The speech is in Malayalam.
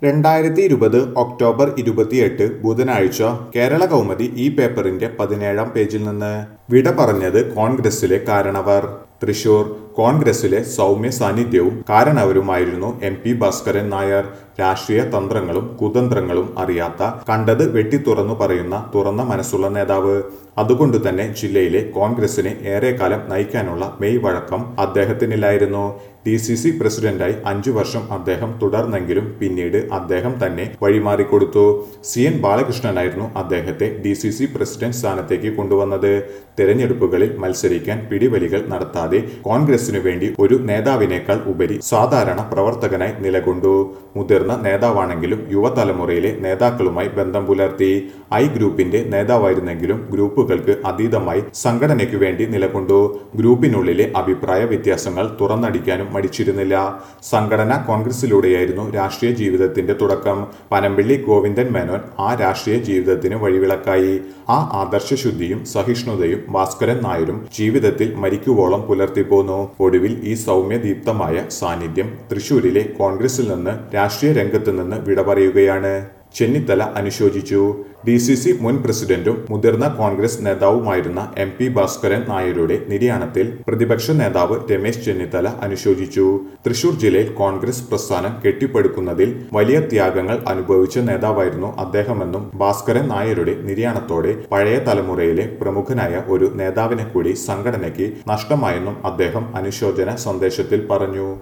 രണ്ടായിരത്തി ഇരുപത് ഒക്ടോബർ ഇരുപത്തിയെട്ട് ബുധനാഴ്ച കേരള കൗമുദി ഈ പേപ്പറിന്റെ പതിനേഴാം പേജിൽ നിന്ന് വിട പറഞ്ഞത് കോൺഗ്രസിലെ കാരണവർ തൃശൂർ കോൺഗ്രസിലെ സൗമ്യ സാന്നിധ്യവും കാരണവരുമായിരുന്നു എം പി ഭാസ്കരൻ നായർ രാഷ്ട്രീയ തന്ത്രങ്ങളും കുതന്ത്രങ്ങളും അറിയാത്ത കണ്ടത് വെട്ടിത്തുറന്നു പറയുന്ന തുറന്ന മനസ്സുള്ള നേതാവ് അതുകൊണ്ട് തന്നെ ജില്ലയിലെ കോൺഗ്രസിനെ ഏറെക്കാലം നയിക്കാനുള്ള മെയ് വഴക്കം അദ്ദേഹത്തിനില്ലായിരുന്നു ഡി സി സി പ്രസിഡന്റായി അഞ്ചു വർഷം അദ്ദേഹം തുടർന്നെങ്കിലും പിന്നീട് അദ്ദേഹം തന്നെ വഴിമാറിക്കൊടുത്തു സി എൻ ബാലകൃഷ്ണനായിരുന്നു അദ്ദേഹത്തെ ഡി സി സി പ്രസിഡന്റ് സ്ഥാനത്തേക്ക് കൊണ്ടുവന്നത് തെരഞ്ഞെടുപ്പുകളിൽ മത്സരിക്കാൻ പിടിവലികൾ നടത്താതെ കോൺഗ്രസിനു വേണ്ടി ഒരു നേതാവിനേക്കാൾ ഉപരി സാധാരണ പ്രവർത്തകനായി നിലകൊണ്ടു മുതിർന്ന നേതാവാണെങ്കിലും യുവതലമുറയിലെ നേതാക്കളുമായി ബന്ധം പുലർത്തി ഐ ഗ്രൂപ്പിന്റെ നേതാവായിരുന്നെങ്കിലും ഗ്രൂപ്പുകൾക്ക് അതീതമായി സംഘടനയ്ക്കു വേണ്ടി നിലകൊണ്ടു ഗ്രൂപ്പിനുള്ളിലെ അഭിപ്രായ വ്യത്യാസങ്ങൾ തുറന്നടിക്കാനും മടിച്ചിരുന്നില്ല സംഘടന കോൺഗ്രസിലൂടെയായിരുന്നു രാഷ്ട്രീയ ജീവിതത്തിന്റെ തുടക്കം പനമ്പിള്ളി ഗോവിന്ദൻ മേനോൻ ആ രാഷ്ട്രീയ ജീവിതത്തിന് വഴിവിളക്കായി ആ ആദർശശുദ്ധിയും സഹിഷ്ണുതയും ഭാസ്കരൻ നായരും ജീവിതത്തിൽ മരിക്കുവോളം പുലർത്തിപ്പോന്നു ഒടുവിൽ ഈ സൗമ്യദീപ്തമായ സാന്നിധ്യം തൃശൂരിലെ കോൺഗ്രസിൽ നിന്ന് രാഷ്ട്രീയ രംഗത്ത് നിന്ന് വിട പറയുകയാണ് ചെന്നിത്തല അനുശോചിച്ചു ഡി സി സി മുൻ പ്രസിഡന്റും മുതിർന്ന കോൺഗ്രസ് നേതാവുമായിരുന്ന എം പി ഭാസ്കരൻ നായരുടെ നിര്യാണത്തിൽ പ്രതിപക്ഷ നേതാവ് രമേശ് ചെന്നിത്തല അനുശോചിച്ചു തൃശൂർ ജില്ലയിൽ കോൺഗ്രസ് പ്രസ്ഥാനം കെട്ടിപ്പടുക്കുന്നതിൽ വലിയ ത്യാഗങ്ങൾ അനുഭവിച്ച നേതാവായിരുന്നു അദ്ദേഹമെന്നും ഭാസ്കരൻ നായരുടെ നിര്യാണത്തോടെ പഴയ തലമുറയിലെ പ്രമുഖനായ ഒരു നേതാവിനെ കൂടി സംഘടനയ്ക്ക് നഷ്ടമായെന്നും അദ്ദേഹം അനുശോചന സന്ദേശത്തിൽ പറഞ്ഞു